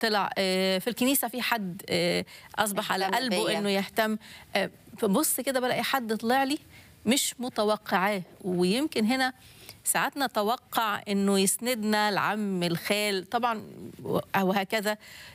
طلع آه، في الكنيسه في حد آه، اصبح على اهتم قلبه بيا. انه يهتم آه، فبص كده بلاقي حد طلع لي مش متوقعاه ويمكن هنا ساعات نتوقع انه يسندنا العم الخال طبعا وهكذا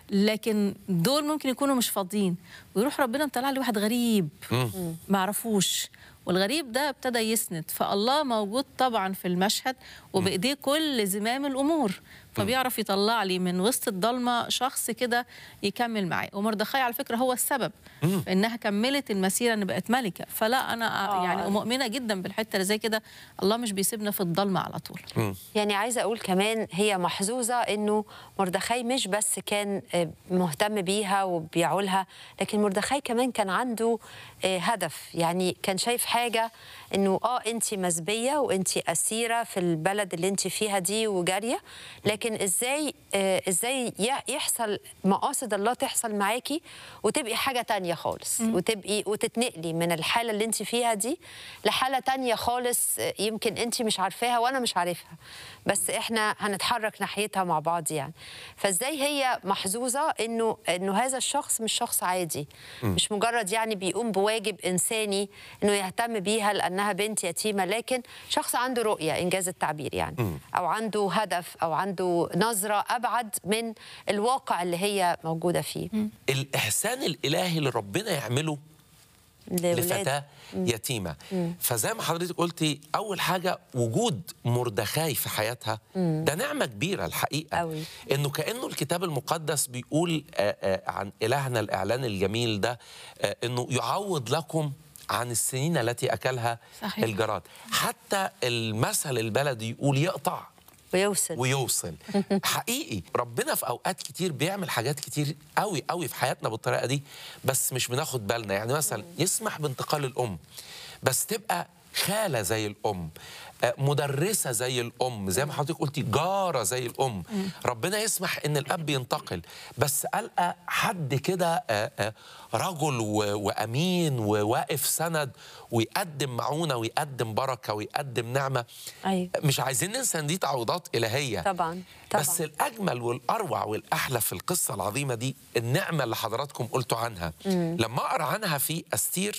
لكن دول ممكن يكونوا مش فاضيين ويروح ربنا مطلع لي واحد غريب ما اعرفوش والغريب ده ابتدى يسند فالله موجود طبعا في المشهد وبايديه كل زمام الامور فبيعرف يطلع لي من وسط الضلمه شخص كده يكمل معي ومردخاي على فكره هو السبب في انها كملت المسيره ان بقت ملكه فلا انا آه. يعني مؤمنه جدا بالحته اللي زي كده الله مش بيسيبنا في الضلمه على طول يعني عايزه اقول كمان هي محظوظه انه مردخاي مش بس كان آه، مهتم بيها وبيعولها لكن مردخاي كمان كان عنده آه، هدف يعني كان شايف حاجه انه اه انت مسبيه وانت اسيره في البلد اللي انت فيها دي وجاريه لكن ازاي آه، ازاي ي- يحصل مقاصد الله تحصل معاكي وتبقي حاجه تانية خالص وتبقي وتتنقلي من الحاله اللي انت فيها دي لحاله تانية خالص آه، يمكن انت مش عارفاها وانا مش عارفها بس احنا هنتحرك ناحيتها مع بعض يعني فازاي هي محظوظه انه انه هذا الشخص مش شخص عادي مش مجرد يعني بيقوم بواجب انساني انه يهتم بيها لانها بنت يتيمه لكن شخص عنده رؤيه انجاز التعبير يعني او عنده هدف او عنده نظره ابعد من الواقع اللي هي موجوده فيه الإحسان الإلهي اللي ربنا يعمله لولاد لفتاة يتيمة فزي ما حضرتك قلتي أول حاجة وجود مردخاي في حياتها ده نعمة كبيرة الحقيقة أوي. إنه كأنه الكتاب المقدس بيقول آه، آه، عن إلهنا الإعلان الجميل ده آه، إنه يعوض لكم عن السنين التي أكلها صحيح. الجراد حتى المثل البلدي يقول يقطع ويوصل ويوصل حقيقي ربنا في اوقات كتير بيعمل حاجات كتير قوي قوي في حياتنا بالطريقه دي بس مش بناخد بالنا يعني مثلا يسمح بانتقال الام بس تبقى خاله زي الام آه، مدرسه زي الام زي ما حضرتك قلتي جاره زي الام ربنا يسمح ان الاب ينتقل بس القى حد كده آه، آه، رجل و- وامين وواقف سند ويقدم معونه ويقدم بركه ويقدم نعمه أيوة. مش عايزين ننسى ان دي تعويضات الهيه طبعا طبعا بس الاجمل والاروع والاحلى في القصه العظيمه دي النعمه اللي حضراتكم قلتوا عنها لما اقرا عنها في استير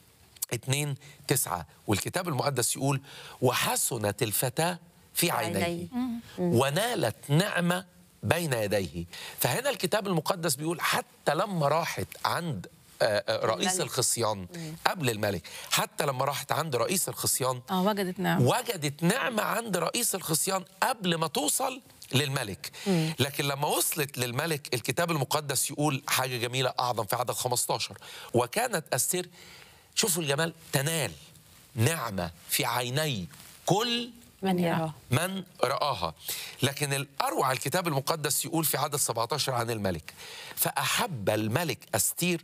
2 9 والكتاب المقدس يقول وحسنت الفتاه في عينيه عينيه. ونالت نعمه بين يديه فهنا الكتاب المقدس بيقول حتى لما راحت عند آه، آه، رئيس الملك. الخصيان قبل الملك حتى لما راحت عند رئيس الخصيان اه وجدت نعم وجدت نعمة عند رئيس الخصيان قبل ما توصل للملك لكن لما وصلت للملك الكتاب المقدس يقول حاجة جميلة أعظم في عدد 15 وكانت أستير شوفوا الجمال تنال نعمة في عيني كل من يراه من رآها لكن الأروع الكتاب المقدس يقول في عدد 17 عن الملك فأحب الملك أستير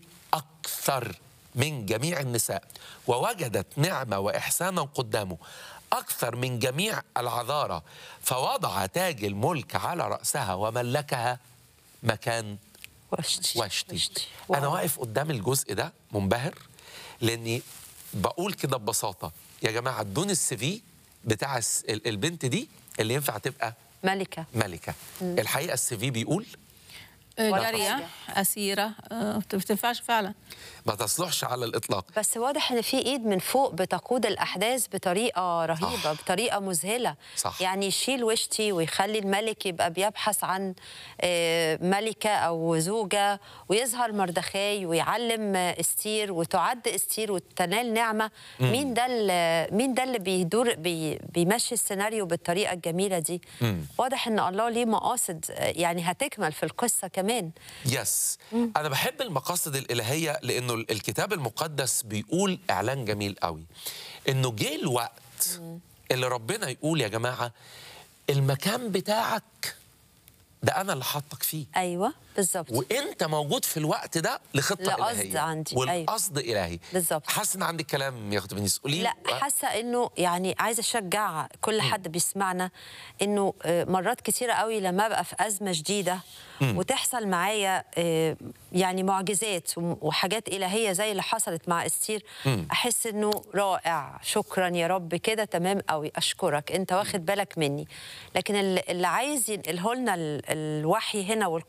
أكثر من جميع النساء ووجدت نعمة وإحسانا قدامه أكثر من جميع العذارى فوضع تاج الملك على رأسها وملكها مكان واشتي واشتي انا واو. واقف قدام الجزء ده منبهر لاني بقول كده ببساطه يا جماعه ادوني السي في بتاع الس- ال- البنت دي اللي ينفع تبقى ملكه ملكه الحقيقه السي في بيقول آه، ولا جاريه حاجة. اسيره آه، ما بتنفعش فعلا ما تصلحش على الاطلاق بس واضح ان في ايد من فوق بتقود الاحداث بطريقه رهيبه صح. بطريقه مذهله صح. يعني يشيل وشتي ويخلي الملك يبقى بيبحث عن آه، ملكه او زوجه ويظهر مردخاي ويعلم آه، استير وتعد استير وتنال نعمه مين ده اللي- مين ده اللي بيدور بي بيمشي السيناريو بالطريقه الجميله دي واضح ان الله ليه مقاصد آه، يعني هتكمل في القصه كمان يس انا بحب المقاصد الالهيه لانه ال- الكتاب المقدس بيقول اعلان جميل قوي انه جه الوقت اللي ربنا يقول يا جماعه المكان بتاعك ده انا اللي حاطك فيه ايوه بالظبط وانت موجود في الوقت ده لخطه لقصد الهيه عندي، أيوة. والقصد الهي بالظبط. حاسس ان عندك كلام يا اخت بنيس قولي لا حاسه انه يعني عايزه اشجع كل حد بيسمعنا انه آه، مرات كتيره قوي لما ابقى في ازمه شديده وتحصل معايا آه، يعني معجزات وم- وحاجات الهيه زي اللي حصلت مع استير احس انه رائع شكرا يا رب كده تمام قوي اشكرك انت واخد بالك مني لكن اللي اللي عايز ينقله لنا ال- الوحي هنا